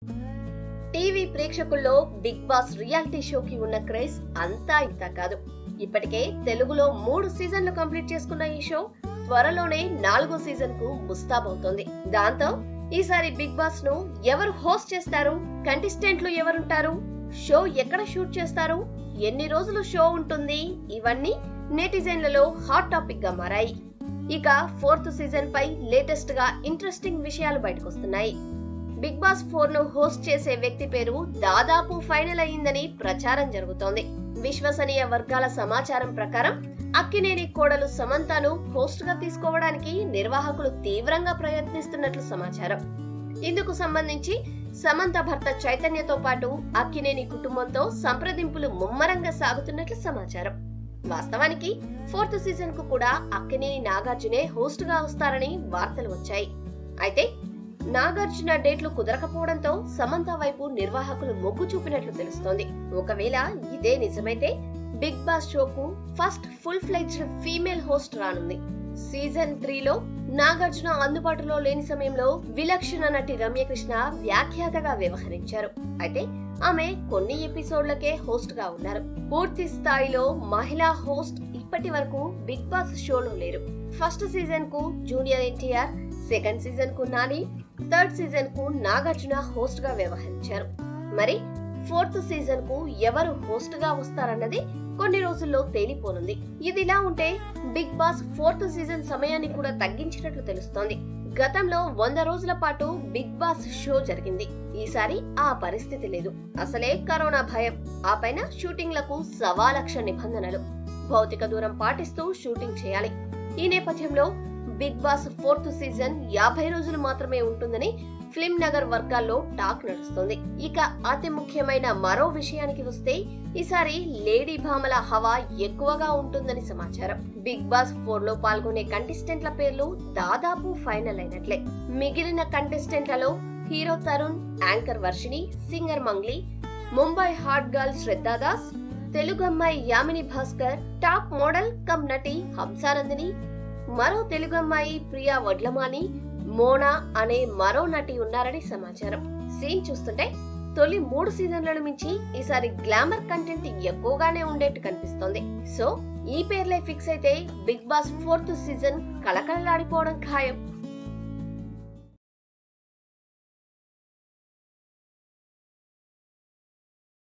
TV ప్రేక్షకుల్లో big boss reality షోకి ఉన్న క్రేజ్ అంతా ఇంత కాదు ఇప్పటికే తెలుగులో మూడు సీజన్లు కంప్లీట్ చేసుకున్న ఈ షో త్వరలోనే నాలుగో సీజన్ కు ముస్తాబవుతోంది దాంతో ఈసారి బిగ్ బాస్ ను ఎవరు హోస్ట్ చేస్తారు కంటెస్టెంట్లు ఎవరుంటారు షో ఎక్కడ షూట్ చేస్తారు ఎన్ని రోజులు షో ఉంటుంది ఇవన్నీ నెటిజన్లలో హాట్ టాపిక్ గా మారాయి ఇక ఫోర్త్ సీజన్ పై లేటెస్ట్ గా ఇంట్రెస్టింగ్ విషయాలు బయటకొస్తున్నాయి బిగ్ బాస్ ఫోర్ ను హోస్ట్ చేసే వ్యక్తి పేరు దాదాపు ఫైనల్ అయ్యిందని ప్రచారం జరుగుతోంది విశ్వసనీయ వర్గాల సమాచారం ప్రకారం అక్కినేని కోడలు సమంతను హోస్ట్ గా తీసుకోవడానికి నిర్వాహకులు తీవ్రంగా ప్రయత్నిస్తున్నట్లు సమాచారం ఇందుకు సంబంధించి సమంత భర్త చైతన్యతో పాటు అక్కినేని కుటుంబంతో సంప్రదింపులు ముమ్మరంగా సాగుతున్నట్లు సమాచారం వాస్తవానికి ఫోర్త్ సీజన్ కు కూడా అక్కినేని నాగార్జునే హోస్ట్ గా వస్తారని వార్తలు వచ్చాయి అయితే నాగార్జున డేట్లు కుదరకపోవడంతో సమంత వైపు నిర్వాహకులు మొగ్గు చూపినట్లు తెలుస్తోంది ఒకవేళ ఇదే నిజమైతే బిగ్ బాస్ షోకు first full fledged female host రానుంది సీజన్ త్రీలో నాగార్జున అందుబాటులో లేని సమయంలో విలక్షణ నటి రమ్యకృష్ణ వ్యాఖ్యాతగా వ్యవహరించారు అయితే ఆమె కొన్ని ఎపిసోడ్లకే హోస్ట్ గా ఉన్నారు పూర్తి స్థాయిలో మహిళా హోస్ట్ ఇప్పటి వరకు బిగ్ బాస్ షోలో లేరు ఫస్ట్ సీజన్ కు జూనియర్ ఎన్టీఆర్ సెకండ్ సీజన్ కు నాని థర్డ్ సీజన్ కు నాగార్జున హోస్ట్ గా వ్యవహరించారు మరి ఫోర్త్ సీజన్ కు ఎవరు హోస్ట్ గా వస్తారన్నది కొన్ని రోజుల్లో తేలిపోనుంది ఇదిలా ఉంటే బిగ్ బాస్ ఫోర్త్ సీజన్ సమయాన్ని కూడా తగ్గించినట్లు తెలుస్తోంది గతంలో వంద రోజుల పాటు బిగ్ బాస్ షో జరిగింది ఈసారి ఆ పరిస్థితి లేదు అసలే కరోనా భయం ఆ పైన షూటింగ్లకు సవా లక్ష నిబంధనలు భౌతిక దూరం పాటిస్తూ షూటింగ్ చేయాలి ఈ నేపథ్యంలో బిగ్ బాస్ ఫోర్త్ సీజన్ యాభై రోజులు మాత్రమే ఉంటుందని ఫిల్మ్ నగర్ వర్గాల్లో టాక్ నడుస్తుంది ఇక అతి ముఖ్యమైన మరో విషయానికి వస్తే ఈసారి లేడీ భామల హవా ఎక్కువగా ఉంటుందని సమాచారం బిగ్ బాస్ ఫోర్ లో పాల్గొనే కంటెస్టెంట్ల పేర్లు దాదాపు ఫైనల్ అయినట్లే మిగిలిన కంటెస్టెంట్లలో hero Tarun anchor Varshini singer Mangli Mumbai hot girl Shraddha Das Telugu అమ్మాయి Yamini Bhaskar top model cum నటి హంసానందిని మరో తెలుగు అమ్మాయి ప్రియా వడ్లమాని మోనా అనే మరో నటి ఉన్నారని సమాచారం సీన్ చూస్తుంటే తొలి మూడు సీజన్లను మించి ఈసారి గ్లామర్ కంటెంట్ ఎక్కువగానే ఉండేట్టు కనిపిస్తోంది సో ఈ పేర్లే ఫిక్స్ అయితే బిగ్ బాస్ ఫోర్త్ సీజన్ కలకలలాడిపోవడం ఖాయం